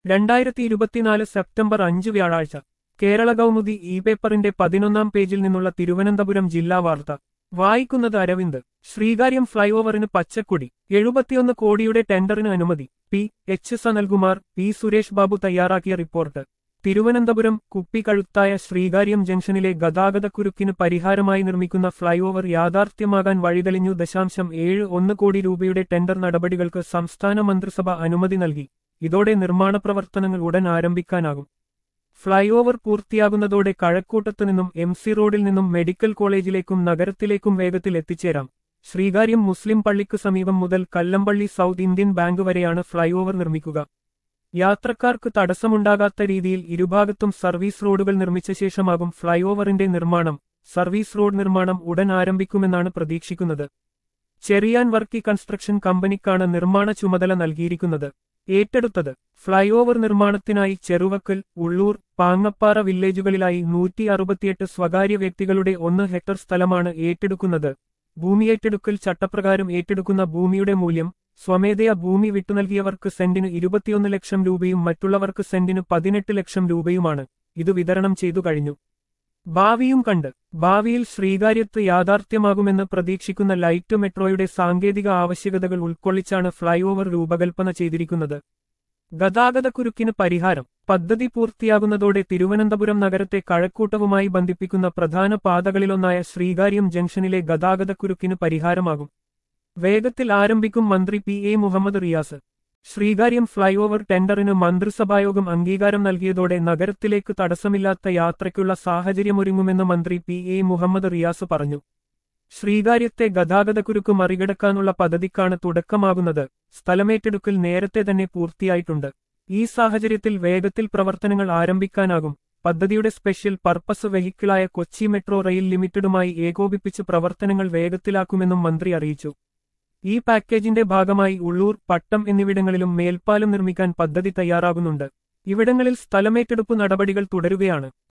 രണ്ടായിരത്തി ഇരുപത്തിനാല് സെപ്റ്റംബർ അഞ്ച് വ്യാഴാഴ്ച കേരള കൗമുദി ഇ പേപ്പറിന്റെ പതിനൊന്നാം പേജിൽ നിന്നുള്ള തിരുവനന്തപുരം ജില്ലാ വാർത്ത വായിക്കുന്നത് അരവിന്ദ് ശ്രീകാര്യം ഫ്ലൈഓവറിന് പച്ചക്കൊടി എഴുപത്തിയൊന്ന് കോടിയുടെ ടെൻഡറിന് അനുമതി P H Sanalkumar P Suresh Babu തയ്യാറാക്കിയ റിപ്പോർട്ട് തിരുവനന്തപുരം കുപ്പിക്കഴുത്തായ ശ്രീകാര്യം ജംഗ്ഷനിലെ ഗതാഗതക്കുരുക്കിന് പരിഹാരമായി നിർമ്മിക്കുന്ന ഫ്ലൈഓവർ യാഥാർത്ഥ്യമാകാൻ വഴിതെളിഞ്ഞു ദശാംശം ഏഴ് ഒന്ന് കോടി രൂപയുടെ ടെൻഡർ നടപടികൾക്ക് സംസ്ഥാന മന്ത്രിസഭ അനുമതി നൽകി ഇതോടെ നിർമ്മാണ പ്രവർത്തനങ്ങൾ ഉടൻ ആരംഭിക്കാനാകും ഫ്ലൈഓവർ പൂർത്തിയാകുന്നതോടെ കഴക്കൂട്ടത്തു നിന്നും എം സി റോഡിൽ നിന്നും മെഡിക്കൽ കോളേജിലേക്കും നഗരത്തിലേക്കും വേഗത്തിൽ എത്തിച്ചേരാം ശ്രീകാര്യം മുസ്ലിം പള്ളിക്കു സമീപം മുതൽ കല്ലമ്പള്ളി സൗത്ത് ഇന്ത്യൻ ബാങ്ക് വരെയാണ് ഫ്ലൈഓവർ നിർമ്മിക്കുക യാത്രക്കാർക്ക് തടസ്സമുണ്ടാകാത്ത രീതിയിൽ ഇരുഭാഗത്തും സർവീസ് റോഡുകൾ നിർമ്മിച്ച ശേഷമാകും ഫ്ലൈഓവറിന്റെ നിർമ്മാണം സർവീസ് റോഡ് നിർമ്മാണം ഉടൻ ആരംഭിക്കുമെന്നാണ് പ്രതീക്ഷിക്കുന്നത് ചെറിയാൻ വർക്കി കൺസ്ട്രക്ഷൻ കമ്പനിക്കാണ് നിർമ്മാണ ചുമതല നൽകിയിരിക്കുന്നത് ഏറ്റെടുത്തത് ഫ്ലൈഓവർ നിർമ്മാണത്തിനായി ചെറുവക്കൽ ഉള്ളൂർ പാങ്ങപ്പാറ വില്ലേജുകളിലായി നൂറ്റി അറുപത്തിയെട്ട് സ്വകാര്യ വ്യക്തികളുടെ ഒന്ന് ഹെക്ടർ സ്ഥലമാണ് ഏറ്റെടുക്കുന്നത് ഭൂമിയേറ്റെടുക്കൽ ചട്ടപ്രകാരം ഏറ്റെടുക്കുന്ന ഭൂമിയുടെ മൂല്യം സ്വമേധയാ ഭൂമി വിട്ടുനൽകിയവർക്ക് സെന്റിന് ഇരുപത്തിയൊന്ന് ലക്ഷം രൂപയും മറ്റുള്ളവർക്ക് സെന്റിന് പതിനെട്ട് ലക്ഷം രൂപയുമാണ് ഇത് വിതരണം ചെയ്തു കഴിഞ്ഞു ഭാവിയും കണ്ട് ഭാവിയിൽ ശ്രീകാര്യത്ത് യാഥാർത്ഥ്യമാകുമെന്ന് പ്രതീക്ഷിക്കുന്ന ലൈറ്റ് മെട്രോയുടെ സാങ്കേതിക ആവശ്യകതകൾ ഉൾക്കൊള്ളിച്ചാണ് ഫ്ലൈഓവർ രൂപകൽപ്പന ചെയ്തിരിക്കുന്നത് ഗതാഗതക്കുരുക്കിന് പരിഹാരം പദ്ധതി പൂർത്തിയാകുന്നതോടെ തിരുവനന്തപുരം നഗരത്തെ കഴക്കൂട്ടവുമായി ബന്ധിപ്പിക്കുന്ന പ്രധാന പാതകളിലൊന്നായ ശ്രീകാര്യം ജംഗ്ഷനിലെ ഗതാഗതക്കുരുക്കിന് പരിഹാരമാകും വേഗത്തിൽ ആരംഭിക്കും മന്ത്രി P A Muhammad Riyas Sreekaryam flyover ടെൻഡറിന് മന്ത്രിസഭായോഗം അംഗീകാരം നൽകിയതോടെ നഗരത്തിലേക്ക് തടസ്സമില്ലാത്ത യാത്രയ്ക്കുള്ള സാഹചര്യമൊരുങ്ങുമെന്ന് മന്ത്രി പി എ മുഹമ്മദ് റിയാസ് പറഞ്ഞു ശ്രീകാര്യത്തെ ഗതാഗതക്കുരുക്ക് മറികടക്കാനുള്ള പദ്ധതിക്കാണ് തുടക്കമാകുന്നത് സ്ഥലമേറ്റെടുക്കൽ നേരത്തെ തന്നെ പൂർത്തിയായിട്ടുണ്ട് ഈ സാഹചര്യത്തിൽ വേഗത്തിൽ പ്രവർത്തനങ്ങൾ ആരംഭിക്കാനാകും പദ്ധതിയുടെ സ്പെഷ്യൽ പർപ്പസ് വെഹിക്കിളായ കൊച്ചി മെട്രോ റെയിൽ ലിമിറ്റഡുമായി ഏകോപിപ്പിച്ച് പ്രവർത്തനങ്ങൾ വേഗത്തിലാക്കുമെന്നും മന്ത്രി അറിയിച്ചു ഈ പാക്കേജിന്റെ ഭാഗമായി ഉള്ളൂർ പട്ടം എന്നിവിടങ്ങളിലും മേൽപ്പാലം നിർമ്മിക്കാൻ പദ്ധതി തയ്യാറാകുന്നുണ്ട് ഇവിടങ്ങളിൽ സ്ഥലമേറ്റെടുപ്പ് നടപടികൾ തുടരുകയാണ്